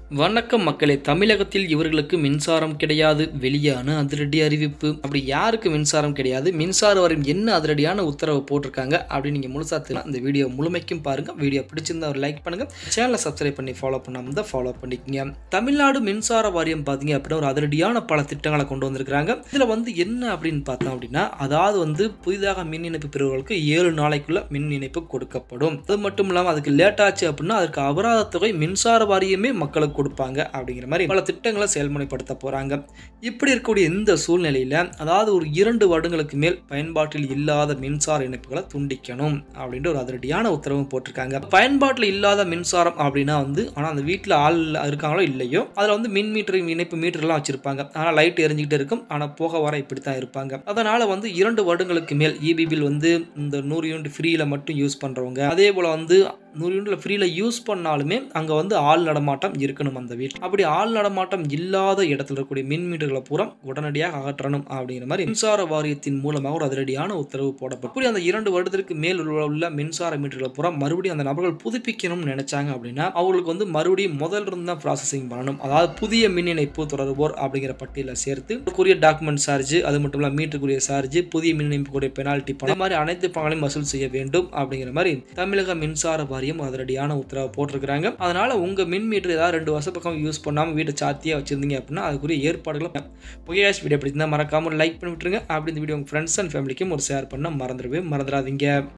வணக்கம் மக்களே தமிழகத்தில் இவர்களுக்கு மின்சாரம் கிடையாது வெளியான அதிரடி அறிவிப்பு அப்படி யாருக்கு மின்சாரம் கிடையாது மின்சார வாரியம் என்ன அதிரடியான உத்தரவு போட்டிருக்காங்க அப்படின்னு நீங்கள் முழுசா தெரியும் இந்த வீடியோ முழுமைக்கும் பாருங்க வீடியோ பிடிச்சிருந்தா ஒரு லைக் பண்ணுங்க சேனலை சப்ஸ்கிரைப் பண்ணி ஃபாலோ பண்ணாம தான் ஃபாலோ பண்ணிக்கங்க தமிழ்நாடு மின்சார வாரியம் பார்த்தீங்க அப்படின்னா ஒரு அதிரடியான பல திட்டங்களை கொண்டு வந்திருக்கிறாங்க இதில் வந்து என்ன அப்படின்னு பார்த்தோம் அப்படின்னா அதாவது வந்து புதிதாக மின் இணைப்பு பெறுவர்களுக்கு ஏழு நாளைக்குள்ள மின் இணைப்பு கொடுக்கப்படும் அது மட்டும் இல்லாமல் அதுக்கு லேட் ஆச்சு அப்படின்னா அதுக்கு அபராத தொகை மின்சார வாரியமே மக்களுக்கு கொடுப்பாங்க அப்படிங்கிற மாதிரி பல திட்டங்களை செயல்முறைப்படுத்த போறாங்க இப்படி இருக்கக்கூடிய இந்த சூழ்நிலையில அதாவது ஒரு இரண்டு வருடங்களுக்கு மேல் பயன்பாட்டில் இல்லாத மின்சார இணைப்புகளை துண்டிக்கணும் அப்படின்ற ஒரு அதிரடியான உத்தரவு போட்டிருக்காங்க பயன்பாட்டில் இல்லாத மின்சாரம் அப்படின்னா வந்து ஆனால் அந்த வீட்டில் ஆள் இருக்காங்களோ இல்லையோ அதில் வந்து மின் மீட்டர் இணைப்பு மீட்டர்லாம் வச்சிருப்பாங்க ஆனால் லைட் எரிஞ்சுக்கிட்டு இருக்கும் ஆனால் போக வர இப்படி தான் இருப்பாங்க அதனால வந்து இரண்டு வருடங்களுக்கு மேல் இபி பில் வந்து இந்த நூறு யூனிட் ஃப்ரீயில் மட்டும் யூஸ் பண்ணுறவங்க அதே போல் வந்து நூறு யூனிட்ல ஃப்ரீயில் யூஸ் பண்ணாலுமே அங்கே வந்து ஆள் நடமாட்டம் இருக்கணும் அந்த வீட்டில் அப்படி ஆள் நடமாட்டம் இல்லாத இடத்துல இருக்கக்கூடிய மின் மீட்டர்களை பூரா உடனடியாக அகற்றணும் அப்படிங்கிற மாதிரி மின்சார வாரியத்தின் மூலமாக ஒரு அதிரடியான உத்தரவு போடப்படும் அப்படி அந்த இரண்டு வருடத்திற்கு மேல் உள்ள உள்ள மின்சார மீட்டர்களை பூரா மறுபடியும் அந்த நபர்கள் புதுப்பிக்கணும்னு நினைச்சாங்க அப்படின்னா அவங்களுக்கு வந்து மறுபடியும் முதல்ல இருந்து தான் ப்ராசஸிங் பண்ணணும் அதாவது புதிய மின் இணைப்பு தொடர்போர் அப்படிங்கிற பட்டியலில் சேர்த்து கூறிய டாக்குமெண்ட் சார்ஜ் அது மட்டும் இல்லாமல் மீட்டருக்குரிய சார்ஜ் புதிய மின் இணைப்புக்குரிய பெனால்ட்டி பணம் இந்த மாதிரி அனைத்து பணங்களையும் வசூல் செய்ய வேண்டும் அப்படிங்கிற மாதிரி தமிழக மின்சார வாரியம் அதிரடியான உத்தரவு போட்டிருக்கிறாங்க அதனால உங்க மின் மீட்டர் ஏதாவது ரெண்டு வருஷம் பக்கம் யூஸ் பண்ணாம வீட்டை சாத்தியா வச்சிருந்தீங்க அப்படின்னா அதுக்குரிய ஏற்பாடுகளை புகையாஷ் வீடியோ பிடிச்சிருந்தா மறக்காம லைக் பண்ணி விட்டுருங்க அப்படி இந்த வீடியோ உங்க ஃப்ரெண்ட்ஸ் அண்ட் ஃபேமிலிக்கும் ஒரு ஷேர் பண்ண மறந்துடவே மறந்துடாதீங்க